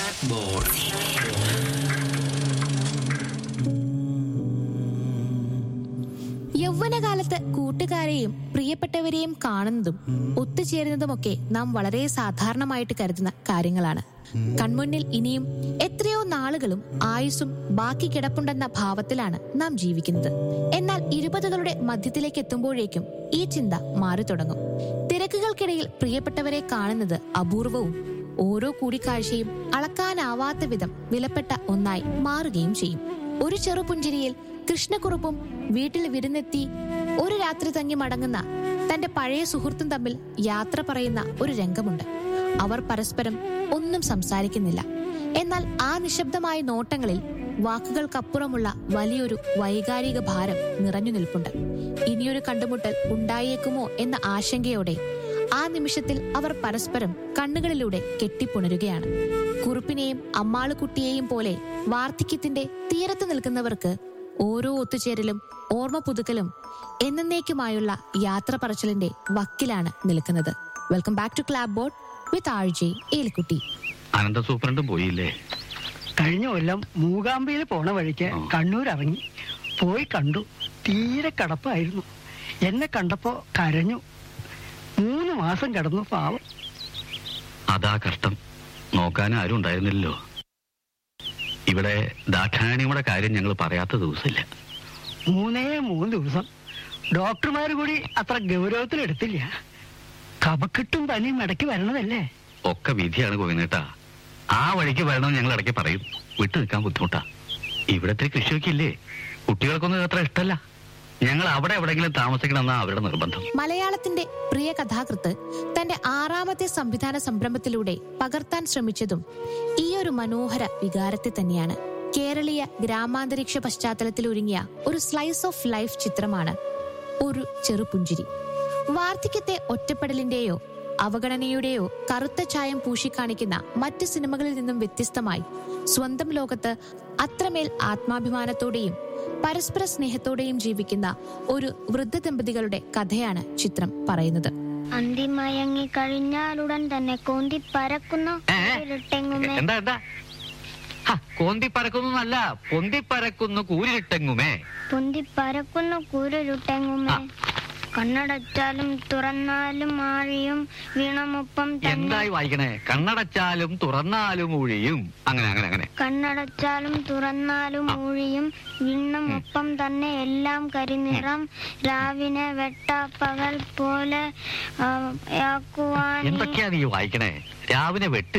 Blackboard. യൗവനകാലത്ത് കൂട്ടുകാരെയും പ്രിയപ്പെട്ടവരെയും കാണുന്നതും ഒത്തുചേരുന്നതുമൊക്കെ നാം വളരെ സാധാരണമായിട്ട് കരുതുന്ന കാര്യങ്ങളാണ് കൺമുന്നിൽ ഇനിയും എത്രയോ നാളുകളും ആയുസ്സും ബാക്കി കിടപ്പുണ്ടെന്ന ഭാവത്തിലാണ് നാം ജീവിക്കുന്നത് എന്നാൽ ഇരുപതുകളുടെ മധ്യത്തിലേക്ക് എത്തുമ്പോഴേക്കും ഈ ചിന്ത മാറി തുടങ്ങും തിരക്കുകൾക്കിടയിൽ പ്രിയപ്പെട്ടവരെ കാണുന്നത് അപൂർവവും ഓരോ കൂടിക്കാഴ്ചയും അളക്കാനാവാത്ത വിധം വിലപ്പെട്ട ഒന്നായി മാറുകയും ചെയ്യും ഒരു ചെറുപുഞ്ചിരിയിൽ കൃഷ്ണക്കുറുപ്പും വീട്ടിൽ വിരുന്നെത്തി ഒരു രാത്രി തങ്ങി മടങ്ങുന്ന തന്റെ പഴയ സുഹൃത്തും തമ്മിൽ യാത്ര പറയുന്ന ഒരു രംഗമുണ്ട് അവർ പരസ്പരം ഒന്നും സംസാരിക്കുന്നില്ല എന്നാൽ ആ നിശബ്ദമായ നോട്ടങ്ങളിൽ വാക്കുകൾക്കപ്പുറമുള്ള വലിയൊരു വൈകാരിക ഭാരം നിറഞ്ഞു നിൽപ്പുണ്ട് ഇനിയൊരു കണ്ടുമുട്ടൽ ഉണ്ടായേക്കുമോ എന്ന ആശങ്കയോടെ ആ നിമിഷത്തിൽ അവർ പരസ്പരം കണ്ണുകളിലൂടെ കെട്ടിപ്പുണരുകയാണ് കുറുപ്പിനെയും അമ്മാളുകുട്ടിയെയും പോലെ വാർദ്ധക്യത്തിന്റെ തീരത്ത് നിൽക്കുന്നവർക്ക് ഓരോ ഒത്തുചേരലും ഓർമ്മ പുതുക്കലും എന്നേക്കുമായുള്ള യാത്ര പറച്ചിലിന്റെ വക്കിലാണ് നിൽക്കുന്നത് welcome back to club board with R J Elikutty അനന്ത സൂപ്രണ്ടും പോയില്ലേ കഴിഞ്ഞ കൊല്ലം മൂകാംബിയിൽ പോണ വഴിക്ക് ആ. കണ്ണൂർ ഇറങ്ങി പോയി കണ്ടു തീരെ കടപ്പായിരുന്നു എന്നെ കണ്ടപ്പോ കരഞ്ഞു മൂന്ന് മാസം കിടന്നു പാവം അതാ കഷ്ടം നോക്കാൻ ആരും ഉണ്ടായിരുന്നില്ലല്ലോ ഇവിടെ ദാക്ഷായണിയുടെ കാര്യം ഞങ്ങൾ പറയാത്ത ദിവസമില്ല മൂന്നേ മൂന്ന് ദിവസം ഡോക്ടർമാർ കൂടി അത്ര ഗൗരവത്തിലെടുത്തില്ല കപക്കെട്ടും പനിയും ഇടയ്ക്ക് വരണതല്ലേ ഒക്കെ വിധിയാണ് ഗോവിന്ദേട്ടാ ആ വഴിക്ക് വരണമെന്ന് ഞങ്ങൾ ഇടയ്ക്ക് പറയും വിട്ടു നിൽക്കാൻ ബുദ്ധിമുട്ടാ ഇവിടത്തെ കൃഷിയൊക്കെ ഇല്ലേ കുട്ടികൾക്കൊന്നും ഇത് അത്ര ഇഷ്ടമല്ല ഞങ്ങൾ അവിടെ എവിടെയെങ്കിലും താമസിക്കണമെന്നാ അവരുടെ നിർബന്ധം മലയാളത്തിന്റെ പ്രിയ കഥാകൃത്ത് തന്റെ ആറാമത്തെ സംവിധാന സംരംഭത്തിലൂടെ പകർത്താൻ ശ്രമിച്ചതും ഈ ഒരു മനോഹര വികാരത്തെ തന്നെയാണ് കേരളീയ ഗ്രാമാന്തരീക്ഷ പശ്ചാത്തലത്തിൽ ഒരുങ്ങിയ ഒരു സ്ലൈസ് ഓഫ് ലൈഫ് ചിത്രമാണ് ഒരു ചെറുപുഞ്ചിരി വാർദ്ധക്യത്തെ ഒറ്റപ്പെടലിന്റെയോ അവഗണനയുടെയോ കറുത്ത ചായം പൂശിക്കാണിക്കുന്ന മറ്റ് സിനിമകളിൽ നിന്നും വ്യത്യസ്തമായി സ്വന്തം ലോകത്ത് അത്രമേൽ ആത്മാഭിമാനത്തോടെയും പരസ്പര സ്നേഹത്തോടെയും ജീവിക്കുന്ന ഒരു വൃദ്ധ ദമ്പതികളുടെ കഥയാണ് ചിത്രം പറയുന്നത് അന്തിമയങ്ങി കഴിഞ്ഞാലുടൻ തന്നെ കോന്തി പരക്കുന്ന ഏ? ഇരുട്ടെങ്ങുമേ എന്താ എന്താ കോന്തി പറക്കുന്നല്ല പൊന്തി പറക്കുന്നു കൂരിട്ടെങ്ങുമേ പൊന്തി പരക്കുന്ന കൂരുരുട്ടെങ്ങുമേ ആ. കണ്ണടച്ചാലും തുറന്നാലും ആഴിയും വീണമൊപ്പം തന്നെ എന്തായി വായിക്കണേ കണ്ണടച്ചാലും തുറന്നാലും ഒഴിയും അങ്ങനെ അങ്ങനെ അങ്ങനെ കണ്ണടച്ചാലും തുറന്നാലും ഊഴിയും വിണ്ണമൊപ്പം തന്നെ എല്ലാം കരിനിറം രാവിനെ വെട്ടാപ്പകൽ പോലെ ആ, ആക്കുവാൻ ഈ എന്തൊക്കെയാ നീ വായിക്കണേ രാവിലെ വെട്ട്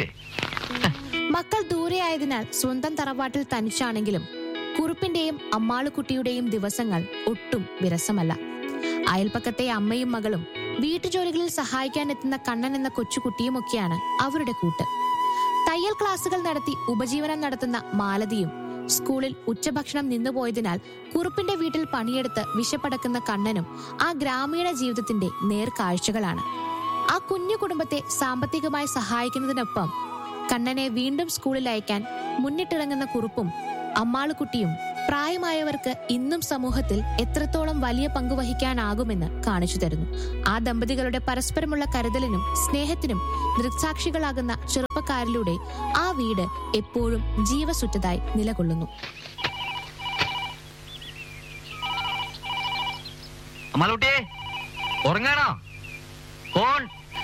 മക്കൾ ദൂരെയായതിനാൽ സ്വന്തം തറവാട്ടിൽ തനിച്ചാണെങ്കിലും കുറുപ്പിന്റെയും അമ്മാളുകുട്ടിയുടെയും ദിവസങ്ങൾ ഒട്ടും വിരസമല്ല അയൽപ്പക്കത്തെ അമ്മയും മകളും വീട്ടുജോലികളിൽ സഹായിക്കാൻ എത്തുന്ന കണ്ണൻ എന്ന കൊച്ചുകുട്ടിയുമൊക്കെയാണ് അവരുടെ കൂട്ട് തയ്യൽ ക്ലാസുകൾ നടത്തി ഉപജീവനം നടത്തുന്ന മാലതിയും സ്കൂളിൽ ഉച്ചഭക്ഷണം നിന്നുപോയതിനാൽ കുറുപ്പിന്റെ വീട്ടിൽ പണിയെടുത്ത് വിശപ്പടക്കുന്ന കണ്ണനും ആ ഗ്രാമീണ ജീവിതത്തിന്റെ നേർക്കാഴ്ചകളാണ് ആ കുഞ്ഞു കുടുംബത്തെ സാമ്പത്തികമായി സഹായിക്കുന്നതിനൊപ്പം കണ്ണനെ വീണ്ടും സ്കൂളിൽ അയക്കാൻ മുന്നിട്ടിറങ്ങുന്ന കുറുപ്പും അമ്മാളുകുട്ടിയും പ്രായമായവർക്ക് ഇന്നും സമൂഹത്തിൽ എത്രത്തോളം വലിയ പങ്ക് വഹിക്കാനാകുമെന്ന് കാണിച്ചു തരുന്നു ആ ദമ്പതികളുടെ പരസ്പരമുള്ള കരുതലിനും സ്നേഹത്തിനും ദൃക്സാക്ഷികളാകുന്ന ചെറുപ്പക്കാരിലൂടെ ആ വീട് എപ്പോഴും ജീവസുറ്റതായി നിലകൊള്ളുന്നു അമ്മാളൂട്ടിയെ ഉറങ്ങാണോ ഫോൺ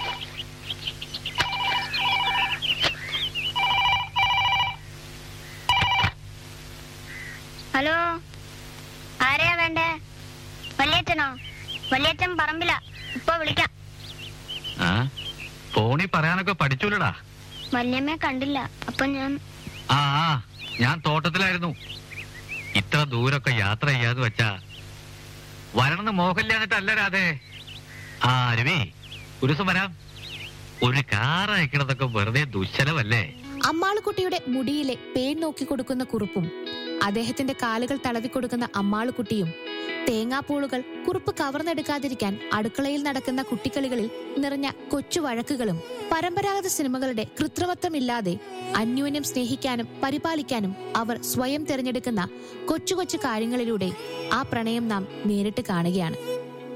ഹലോ ആരെയാ വേണ്ടേ വല്യച്ഛനോ വല്യച്ഛൻ പറമ്പില ഇപ്പൊ വിളിക്കാം ആ ഫോണിൽ പറയാനൊക്കെ പഠിച്ചൂലടാ വല്യമ്മയെ കണ്ടില്ല അപ്പൊ ഞാൻ ആ ആ ഞാൻ തോട്ടത്തിലായിരുന്നു ഇത്ര ദൂരൊക്കെ യാത്ര ചെയ്യാന്ന് വെച്ചാ വരണമെന്ന് മോഹമില്ലാന്നിട്ടല്ല രാധേ ആ രവി ഒരു ദിവസം വരാം ഒരു കാർ അയക്കണതൊക്കെ വെറുതെ ദുശ്ശലമല്ലേ അമ്മാളുകുട്ടിയുടെ മുടിയിലെ പേൻ നോക്കി കൊടുക്കുന്ന കുറുപ്പും അദ്ദേഹത്തിന്റെ കാലുകൾ തടവിക്കൊടുക്കുന്ന അമ്മാളുകുട്ടിയും തേങ്ങാപ്പൂളുകൾ കുറുപ്പ് കവർന്നെടുക്കാതിരിക്കാൻ അടുക്കളയിൽ നടക്കുന്ന കുട്ടിക്കളികളിൽ നിറഞ്ഞ കൊച്ചു വഴക്കുകളും പരമ്പരാഗത സിനിമകളുടെ കൃത്രിമത്വമില്ലാതെ അന്യോന്യം സ്നേഹിക്കാനും പരിപാലിക്കാനും അവർ സ്വയം തിരഞ്ഞെടുക്കുന്ന കൊച്ചു കൊച്ചു കാര്യങ്ങളിലൂടെ ആ പ്രണയം നാം നേരിട്ട് കാണുകയാണ്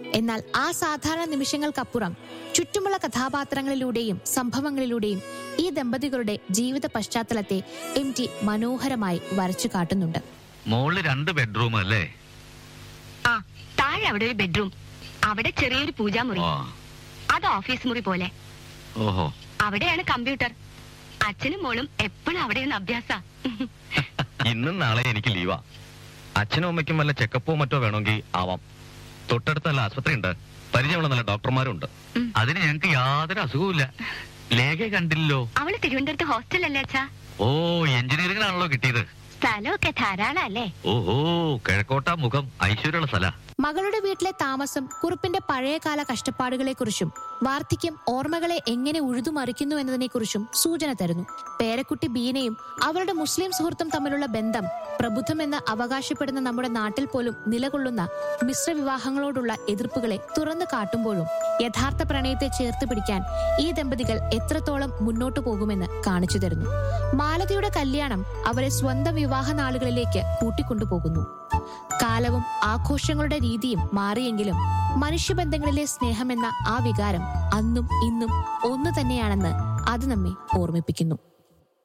എന്നാൽ ആ സാധാരണ നിമിഷങ്ങൾക്കപ്പുറം ചുറ്റുമുള്ള കഥാപാത്രങ്ങളിലൂടെയും സംഭവങ്ങളിലൂടെയും ഈ ദമ്പതികളുടെ ജീവിത പശ്ചാത്തലത്തെ എം ടി മനോഹരമായി വരച്ചു കാട്ടുന്നുണ്ട് മോളില് രണ്ട് ബെഡ്റൂം അല്ലേ ആ താഴെ അവിടെ ഒരു ബെഡ്റൂം അവിടെ ചെറിയൊരു പൂജാമുറി ഓ അത് ഓഫീസ് മുറി പോലെ ഓഹോ അവിടെയാണ് കമ്പ്യൂട്ടർ അച്ഛനും മോളും എപ്പോഴും അവിടെയാണ് അഭ്യാസ ഇന്നും നാളെ എനിക്ക് ലീവാ അച്ഛനും അമ്മയ്ക്കും വല്ല ചെക്കപ്പോ മറ്റോ വേണമെങ്കിൽ ആവാം തൊട്ടടുത്ത് നല്ല ആശുപത്രി ഉണ്ട് പരിചയമുള്ള നല്ല ഡോക്ടർമാരും ഉണ്ട് അതിന് ഞങ്ങക്ക് യാതൊരു അസുഖവുമില്ല ലേഖയെ കണ്ടില്ലല്ലോ അവള് തിരുവനന്തപുരത്ത് ഹോസ്റ്റലല്ലേ അച്ഛാ ഓ എഞ്ചിനീയറിംഗിനാണല്ലോ കിട്ടിയത് സ്ഥലമൊക്കെ ധാരാളം അല്ലേ ഓഹോ കിഴക്കോട്ട മുഖം ഐശ്വര്യമുള്ള സ്ഥല മകളുടെ വീട്ടിലെ താമസം കുറുപ്പിന്റെ പഴയകാല കഷ്ടപ്പാടുകളെക്കുറിച്ചും വാർദ്ധക്യം ഓർമ്മകളെ എങ്ങനെ ഉഴുതുമറിക്കുന്നു എന്നതിനെക്കുറിച്ചും സൂചന തരുന്നു പേരക്കുട്ടി ബീനയും അവളുടെ മുസ്ലിം സുഹൃത്തും തമ്മിലുള്ള ബന്ധം പ്രബുദ്ധമെന്ന് അവകാശപ്പെടുന്ന നമ്മുടെ നാട്ടിൽ പോലും നിലകൊള്ളുന്ന മിശ്ര വിവാഹങ്ങളോടുള്ള എതിർപ്പുകളെ തുറന്നു കാട്ടുമ്പോഴും യഥാർത്ഥ പ്രണയത്തെ ചേർത്ത് പിടിക്കാൻ ഈ ദമ്പതികൾ എത്രത്തോളം മുന്നോട്ടു പോകുമെന്ന് കാണിച്ചു തരുന്നു മാലതിയുടെ കല്യാണം അവരെ സ്വന്തം വിവാഹ നാളുകളിലേക്ക് കൂട്ടിക്കൊണ്ടുപോകുന്നു കാലവും ആഘോഷങ്ങളുടെ രീതിയും മാറിയെങ്കിലും മനുഷ്യബന്ധങ്ങളിലെ സ്നേഹമെന്ന ആ വികാരം അന്നും ഇന്നും ഒന്നു തന്നെയാണെന്ന് അത് നമ്മെ ഓർമ്മിപ്പിക്കുന്നു